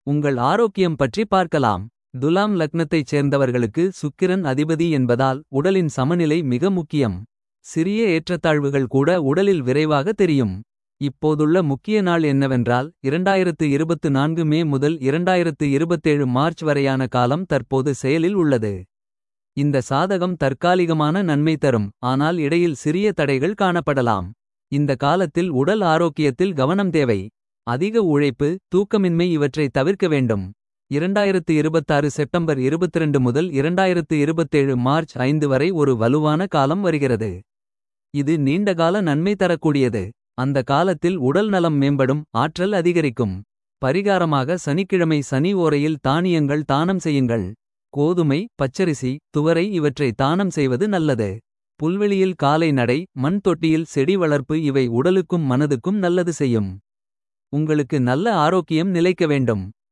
உங்கள் ஆரோக்கியம் பற்றி பார்க்கலாம் துலாம் லக்னத்தைச் சேர்ந்தவர்களுக்கு சுக்கிரன் அதிபதி என்பதால் உடலின் சமநிலை மிக முக்கியம் சிறிய ஏற்றத்தாழ்வுகள் கூட உடலில் விரைவாக தெரியும் இப்போதுள்ள முக்கிய நாள் என்னவென்றால் இரண்டாயிரத்து இருபத்து நான்கு மே முதல் இரண்டாயிரத்து இருபத்தேழு மார்ச் வரையான காலம் தற்போது செயலில் உள்ளது இந்த சாதகம் தற்காலிகமான நன்மை தரும் ஆனால் இடையில் சிறிய தடைகள் காணப்படலாம் இந்த காலத்தில் உடல் ஆரோக்கியத்தில் கவனம் தேவை அதிக உழைப்பு தூக்கமின்மை இவற்றை தவிர்க்க வேண்டும் இரண்டாயிரத்து இருபத்தாறு செப்டம்பர் இருபத்திரண்டு முதல் இரண்டாயிரத்து இருபத்தேழு மார்ச் ஐந்து வரை ஒரு வலுவான காலம் வருகிறது இது நீண்டகால நன்மை தரக்கூடியது அந்த காலத்தில் உடல் நலம் மேம்படும் ஆற்றல் அதிகரிக்கும் பரிகாரமாக சனிக்கிழமை சனி ஓரையில் தானியங்கள் தானம் செய்யுங்கள் கோதுமை பச்சரிசி துவரை இவற்றை தானம் செய்வது நல்லது புல்வெளியில் காலை நடை மண் தொட்டியில் செடி வளர்ப்பு இவை உடலுக்கும் மனதுக்கும் நல்லது செய்யும் உங்களுக்கு நல்ல ஆரோக்கியம் நிலைக்க வேண்டும்